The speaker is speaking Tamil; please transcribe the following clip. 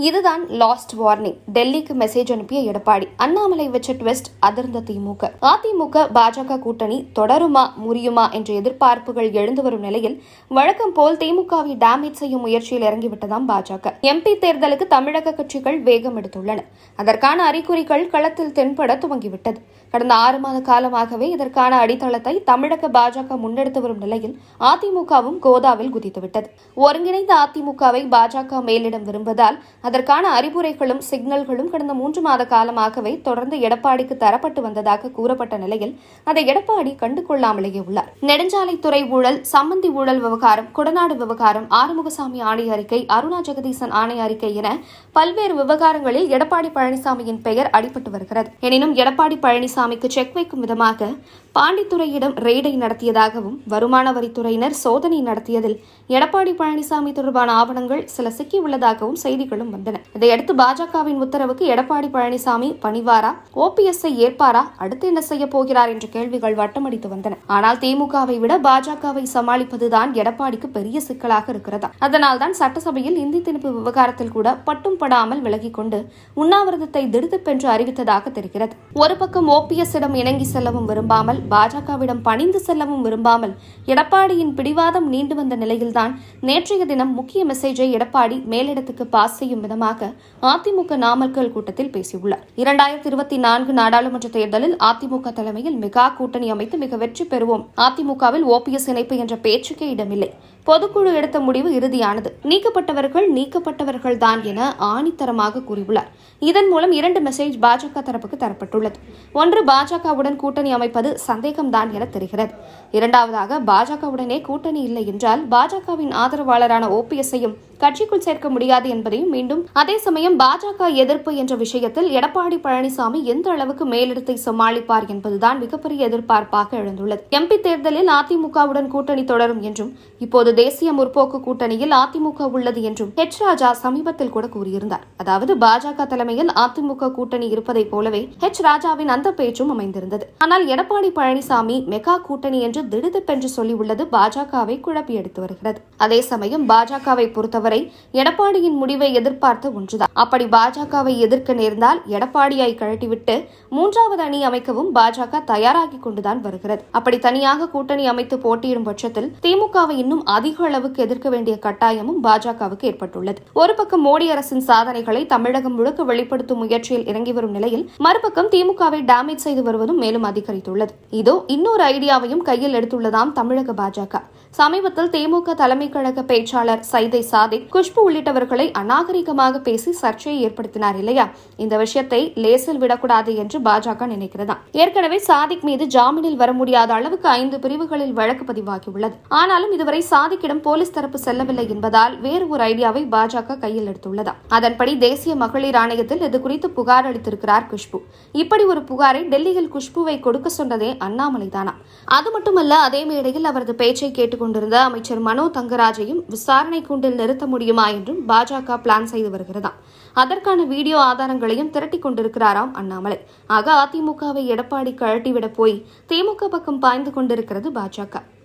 இதுதான் லாஸ்ட் வார்னிங் டெல்லிக்கு மெசேஜ் அனுப்பிய எடப்பாடி அண்ணாமலை வச்ச ட்விஸ்ட் அதிர்ந்த திமுக அதிமுக பாஜக கூட்டணி தொடருமா முறியுமா என்ற எதிர்பார்ப்புகள் எழுந்து வரும் நிலையில் வழக்கம் போல் திமுகவை டேமேஜ் செய்யும் முயற்சியில் இறங்கிவிட்டதாம் பாஜக எம்பி தேர்தலுக்கு தமிழக கட்சிகள் வேகம் எடுத்துள்ளன அதற்கான அறிகுறிகள் களத்தில் தென்பட துவங்கிவிட்டது கடந்த ஆறு மாத காலமாகவே இதற்கான அடித்தளத்தை தமிழக பாஜக முன்னெடுத்து வரும் நிலையில் அதிமுகவும் கோதாவில் குதித்துவிட்டது ஒருங்கிணைந்த அதிமுகவை பாஜக மேலிடம் விரும்புவதால் அதற்கான அறிவுரைகளும் சிக்னல்களும் கடந்த மூன்று மாத காலமாகவே தொடர்ந்து எடப்பாடிக்கு தரப்பட்டு வந்ததாக கூறப்பட்ட நிலையில் அதை எடப்பாடி கண்டு கொள்ளாமலேயே உள்ளார் நெடுஞ்சாலைத்துறை ஊழல் சம்மந்தி ஊழல் விவகாரம் கொடநாடு விவகாரம் ஆறுமுகசாமி ஆணை அறிக்கை அருணா ஜெகதீசன் ஆணை அறிக்கை என பல்வேறு விவகாரங்களில் எடப்பாடி பழனிசாமியின் பெயர் அடிபட்டு வருகிறது எனினும் எடப்பாடி பழனிசாமிக்கு செக் வைக்கும் விதமாக பாண்டித்துறையிடம் ரெய்டை நடத்தியதாகவும் வருமான வரித்துறையினர் சோதனை நடத்தியதில் எடப்பாடி பழனிசாமி தொடர்பான ஆவணங்கள் சில சிக்கியுள்ளதாகவும் செய்திகளும் வந்தன இதையடுத்து பாஜகவின் உத்தரவுக்கு எடப்பாடி பழனிசாமி பணிவாரா ஓபிஎஸ்ஐ ஏற்பாரா அடுத்து என்ன செய்ய போகிறார் என்ற கேள்விகள் வட்டமடித்து வந்தன ஆனால் திமுகவை விட பாஜகவை சமாளிப்பதுதான் எடப்பாடிக்கு பெரிய சிக்கலாக இருக்கிறதா அதனால்தான் சட்டசபையில் இந்தி திணிப்பு விவகாரத்தில் கூட பட்டும் படாமல் விலகிக் கொண்டு உண்ணாவிரதத்தை திடுதிப்பென்று அறிவித்ததாக தெரிகிறது ஒரு பக்கம் ஓபிஎஸ் இடம் இணங்கி செல்லவும் விரும்பாமல் பாஜகவிடம் பணிந்து செல்லவும் விரும்பாமல் எடப்பாடியின் பிடிவாதம் நீண்டு வந்த நிலையில்தான் நேற்றைய தினம் முக்கிய மெசேஜை எடப்பாடி மேலிடத்துக்கு பாஸ் செய்யும் விதமாக அதிமுக நாமக்கல் கூட்டத்தில் பேசியுள்ளார் இரண்டாயிரத்தி இருபத்தி நான்கு நாடாளுமன்ற தேர்தலில் அதிமுக தலைமையில் மெகா கூட்டணி அமைத்து மிக வெற்றி பெறுவோம் அதிமுகவில் ஓபிஎஸ் இணைப்பு என்ற பேச்சுக்கே இடமில்லை பொதுக்குழு எடுத்த முடிவு இறுதியானது நீக்கப்பட்டவர்கள் நீக்கப்பட்டவர்கள் தான் என ஆணித்தரமாக கூறியுள்ளார் இதன் மூலம் இரண்டு மெசேஜ் பாஜக தரப்புக்கு தரப்பட்டுள்ளது ஒன்று பாஜகவுடன் கூட்டணி அமைப்பது சந்தேகம்தான் என தெரிகிறது இரண்டாவதாக பாஜகவுடனே கூட்டணி இல்லை என்றால் பாஜகவின் ஆதரவாளரான ஓபிஎஸ்ஐயும் கட்சிக்குள் சேர்க்க முடியாது என்பதையும் மீண்டும் அதே சமயம் பாஜக எதிர்ப்பு என்ற விஷயத்தில் எடப்பாடி பழனிசாமி எந்த அளவுக்கு மேலிடத்தை சமாளிப்பார் என்பதுதான் மிகப்பெரிய எதிர்பார்ப்பாக எழுந்துள்ளது எம்பி தேர்தலில் அதிமுகவுடன் கூட்டணி தொடரும் என்றும் இப்போது தேசிய முற்போக்கு கூட்டணியில் அதிமுக உள்ளது என்றும் ஹெச் ராஜா சமீபத்தில் கூட கூறியிருந்தார் அதாவது பாஜக தலைமையில் அதிமுக கூட்டணி இருப்பதைப் போலவே ஹெச் ராஜாவின் அந்த பேச்சும் அமைந்திருந்தது ஆனால் எடப்பாடி பழனிசாமி மெகா கூட்டணி என்று திடுதிப்பென்று சொல்லியுள்ளது பாஜகவை குழப்பி எடுத்து வருகிறது அதே சமயம் பாஜகவை பொறுத்தவரை எடப்பாடியின் முடிவை எதிர்பார்த்த ஒன்றுதான் அப்படி பாஜகவை எதிர்க்க நேர்ந்தால் எடப்பாடியை கழட்டிவிட்டு மூன்றாவது அணி அமைக்கவும் பாஜக தயாராகி கொண்டுதான் வருகிறது அப்படி தனியாக கூட்டணி அமைத்து போட்டியிடும் பட்சத்தில் திமுகவை இன்னும் அதிக அளவுக்கு எதிர்க்க வேண்டிய கட்டாயமும் பாஜகவுக்கு ஏற்பட்டுள்ளது ஒரு பக்கம் மோடி அரசின் சாதனைகளை தமிழகம் முழுக்க வெளிப்படுத்தும் முயற்சியில் இறங்கி வரும் நிலையில் மறுபக்கம் திமுகவை டேமேஜ் செய்து வருவதும் மேலும் அதிகரித்துள்ளது இதோ இன்னொரு ஐடியாவையும் கையில் எடுத்துள்ளதாம் தமிழக பாஜக சமீபத்தில் திமுக தலைமை கழக பேச்சாளர் சைதை சாதிக் குஷ்பு உள்ளிட்டவர்களை அநாகரிகமாக பேசி சர்ச்சையை ஏற்படுத்தினார் இல்லையா இந்த விஷயத்தை லேசில் விடக்கூடாது என்று பாஜக நினைக்கிறதா ஏற்கனவே சாதிக் மீது ஜாமீனில் வர முடியாத அளவுக்கு ஐந்து பிரிவுகளில் வழக்கு பதிவாகியுள்ளது ஆனாலும் இதுவரை சாதிக்கிடம் போலீஸ் தரப்பு செல்லவில்லை என்பதால் வேறு ஒரு ஐடியாவை பாஜக கையில் எடுத்துள்ளதா அதன்படி தேசிய மகளிர் ஆணையத்தில் இது குறித்து புகார் அளித்திருக்கிறார் குஷ்பு இப்படி ஒரு புகாரை டெல்லியில் குஷ்புவை கொடுக்க சொன்னதே அண்ணாமலை தானா அது மட்டுமல்ல அதே மேடையில் அவரது பேச்சை கேட்டுக்கொண்டிருந்த அமைச்சர் மனோ தங்கராஜையும் விசாரணை கூண்டில் நிறுத்த முடியுமா என்றும் பாஜக பிளான் செய்து வருகிறதாம் அதற்கான வீடியோ ஆதாரங்களையும் திரட்டிக் கொண்டிருக்கிறாராம் அண்ணாமலை ஆக அதிமுகவை எடப்பாடி கழட்டிவிட போய் திமுக பக்கம் பாய்ந்து கொண்டிருக்கிறது பாஜக